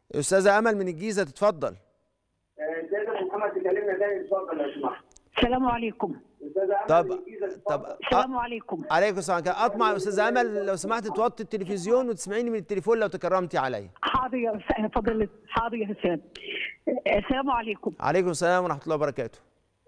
استاذه امل من الجيزه تتفضل استاذ محمد تكلمنا تاني اتفضل لو سمحت السلام عليكم استاذ احمد طب من الجيزة، طب اتفضل. السلام عليكم عليكم السلام كده اطمع يا استاذه امل لو سمحت توطي التلفزيون وتسمعيني من التليفون لو تكرمتي عليا حاضر يا أستاذ فضيلة حاضر يا حسام السلام عليكم عليكم السلام ورحمه الله وبركاته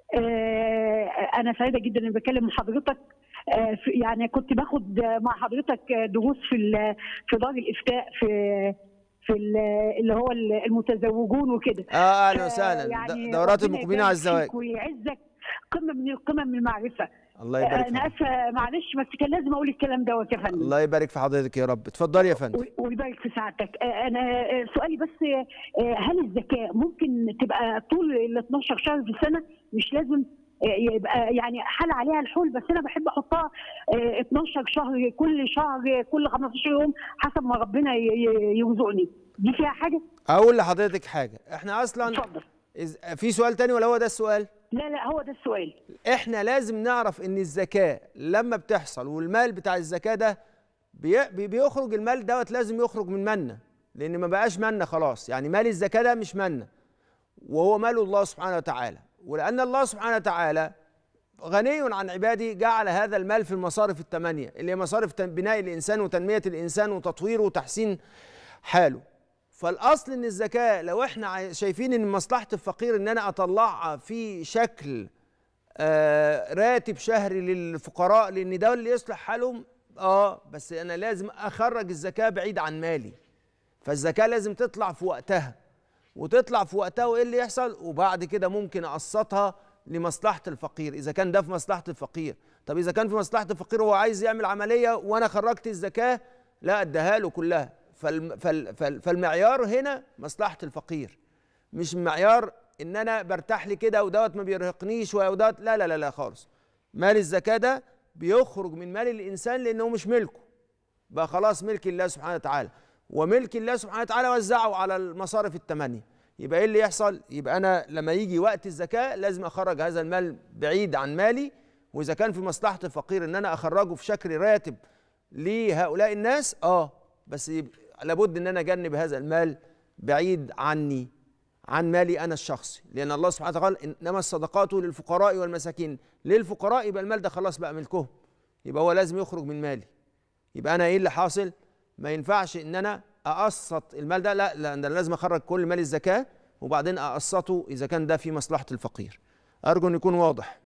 آه، انا سعيده جدا اني بكلم مع حضرتك آه، في- يعني كنت باخد مع حضرتك دروس في ال- في دار الافتاء في في ال- اللي هو المتزوجون وكده اه اهلا وسهلا يعني د- دورات ربنا المقبلين على يبارك الزواج فيك ويعزك قمه من القمم من المعرفه الله يبارك انا فيك اسفه معلش بس كان لازم اقول الكلام دوت يا فندم الله يبارك في حضرتك يا رب اتفضلي يا فندم و- ويبارك في سعادتك آه، انا آه، سؤالي بس آه، هل الزكاه ممكن تبقى طول ال 12 شهر في السنه مش لازم آه، يبقى يعني حال عليها الحول بس انا بحب احطها آه، 12 شهر كل شهر كل 15 يوم حسب ما ربنا ي- ي- يرزقني دي فيها حاجه اقول لحضرتك حاجه احنا اصلا اتفضل إز... في سؤال تاني ولا هو ده السؤال لا لا هو ده السؤال احنا لازم نعرف ان الزكاه لما بتحصل والمال بتاع الزكاه ده بي... بي- بيخرج المال دوت لازم يخرج من منا لان ما بقاش منا خلاص يعني مال الزكاه ده مش منا وهو مال الله سبحانه وتعالى ولان الله سبحانه وتعالى غني عن عباده جعل هذا المال في المصارف الثمانيه اللي هي مصارف تن- بناء الانسان وتنميه الانسان وتطويره وتحسين حاله فالاصل ان الزكاه لو احنا عاي- شايفين ان مصلحه الفقير ان انا اطلعها في شكل آه، راتب شهري للفقراء لان ده اللي يصلح حالهم اه بس انا لازم اخرج الزكاه بعيد عن مالي فالزكاه لازم تطلع في وقتها وتطلع في وقتها وايه اللي يحصل وبعد كده ممكن اقسطها لمصلحه الفقير اذا كان ده في مصلحه الفقير طب اذا كان في مصلحه الفقير هو عايز يعمل عمليه وانا خرجت الزكاه لا اديها له كلها فالم فال فال فالمعيار هنا مصلحه الفقير مش معيار ان انا برتاح لي كده ودوت ما بيرهقنيش ودوت لا لا لا لا خالص مال الزكاه ده بيخرج من مال الانسان لانه مش ملكه بقى خلاص ملك الله سبحانه وتعالى وملك الله سبحانه وتعالى وزعه على المصارف الثمانيه يبقى ايه اللي يحصل يبقى انا لما يجي وقت الزكاه لازم اخرج هذا المال بعيد عن مالي واذا كان في مصلحه الفقير ان انا اخرجه في شكل راتب لهؤلاء الناس اه بس يبقى لابد ان انا اجنب هذا المال بعيد عني عن مالي انا الشخصي لان الله سبحانه وتعالى قال انما الصدقات للفقراء والمساكين للفقراء يبقى المال ده خلاص بقى ملكهم يبقى هو لازم يخرج من مالي يبقى انا ايه اللي حاصل ما ينفعش ان انا اقسط المال ده لا لا انا لازم اخرج كل مال الزكاه وبعدين اقسطه اذا كان ده في مصلحه الفقير ارجو ان يكون واضح